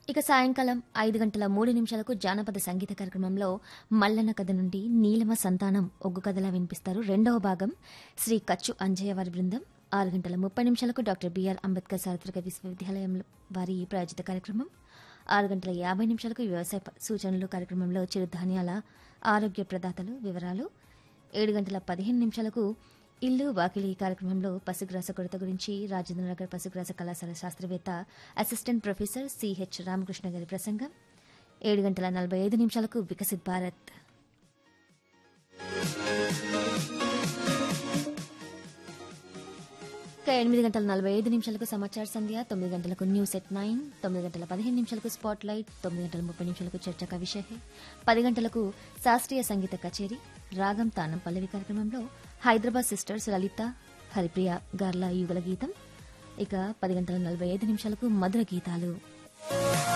ఇక సాయంకాలం ఐదు గంటల మూడు నిమిషాలకు జానపద సంగీత కార్యక్రమంలో మల్లన్న కథ నుండి నీలమ సంతానం ఒగ్గు కథలా వినిపిస్తారు రెండవ భాగం శ్రీ కచ్చు అంజయ్య వారి బృందం ఆరు గంటల ముప్పై నిమిషాలకు డాక్టర్ బిఆర్ అంబేద్కర్ చారిత్రక విశ్వవిద్యాలయం వారి ప్రాయోజిత కార్యక్రమం ఆరు గంటల యాభై నిమిషాలకు వ్యవసాయ ప- సూచనలు కార్యక్రమంలో చిరుధాన్యాల ఆరోగ్య ప్రదాతలు వివరాలు ఏడు గంటల పదిహేను నిమిషాలకు ఇల్లు వాకిలి కార్యక్రమంలో పశుగ్రాస కొరత గురించి రాజేంద్రనగర్ పశుగ్రాస కళాశాల శాస్త్రవేత్త అసిస్టెంట్ ప్రొఫెసర్ సిహెచ్ రామకృష్ణ గారి ప్రసంగం ఏడు గంటల నలభై ఐదు నిమిషాలకు వికసిత్ భారత్ ఇక ఎనిమిది గంటల నలభై ఐదు నిమిషాలకు సమాచార సంధ్య తొమ్మిది గంటలకు న్యూస్ ఎట్ నైన్ తొమ్మిది గంటల పదిహేను నిమిషాలకు స్పాట్ లైట్ తొమ్మిది గంటల ముప్పై నిమిషాలకు చర్చక విషయ పది గంటలకు శాస్త్రీయ సంగీత కచేరీ రాగం తానం పల్లవి కార్యక్రమంలో హైదరాబాద్ సిస్టర్స్ లలిత హరిప్రియ గార్ల యుగల గీతం ఇక పది గంటల నలభై ఐదు నిమిషాలకు మధుర గీతాలు